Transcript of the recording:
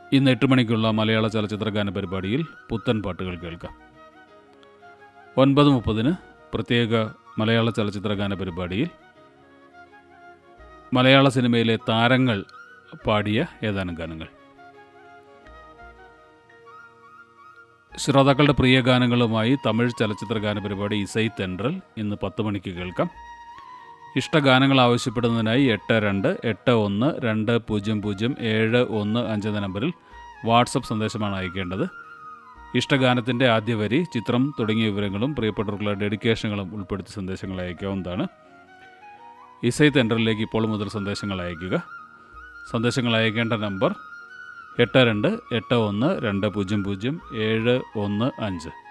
ഇന്ന് എട്ട് മണിക്കുള്ള മലയാള ചലച്ചിത്ര ഗാന പരിപാടിയിൽ പുത്തൻ പാട്ടുകൾ കേൾക്കാം ഒൻപത് മുപ്പതിന് പ്രത്യേക മലയാള ചലച്ചിത്ര ഗാന പരിപാടിയിൽ മലയാള സിനിമയിലെ താരങ്ങൾ പാടിയ ഏതാനും ഗാനങ്ങൾ ശ്രോതാക്കളുടെ പ്രിയ ഗാനങ്ങളുമായി തമിഴ് ചലച്ചിത്ര ഗാന പരിപാടി ഇസൈ തെൻട്രൽ ഇന്ന് പത്ത് മണിക്ക് കേൾക്കാം ഇഷ്ടഗാനങ്ങൾ ആവശ്യപ്പെടുന്നതിനായി എട്ട് രണ്ട് എട്ട് ഒന്ന് രണ്ട് പൂജ്യം പൂജ്യം ഏഴ് ഒന്ന് അഞ്ച് എന്ന നമ്പറിൽ വാട്സപ്പ് സന്ദേശമാണ് അയക്കേണ്ടത് ഇഷ്ടഗാനത്തിൻ്റെ ആദ്യ വരി ചിത്രം തുടങ്ങിയ വിവരങ്ങളും പ്രിയപ്പെട്ടവർക്കുള്ള ഡെഡിക്കേഷനുകളും ഉൾപ്പെടുത്തി സന്ദേശങ്ങൾ അയക്കാവുന്നതാണ് ഇസൈ തെൻഡറിലേക്ക് ഇപ്പോൾ മുതൽ സന്ദേശങ്ങൾ അയയ്ക്കുക സന്ദേശങ്ങൾ അയക്കേണ്ട നമ്പർ എട്ട് രണ്ട് എട്ട് ഒന്ന് രണ്ട് പൂജ്യം പൂജ്യം ഏഴ് ഒന്ന് അഞ്ച്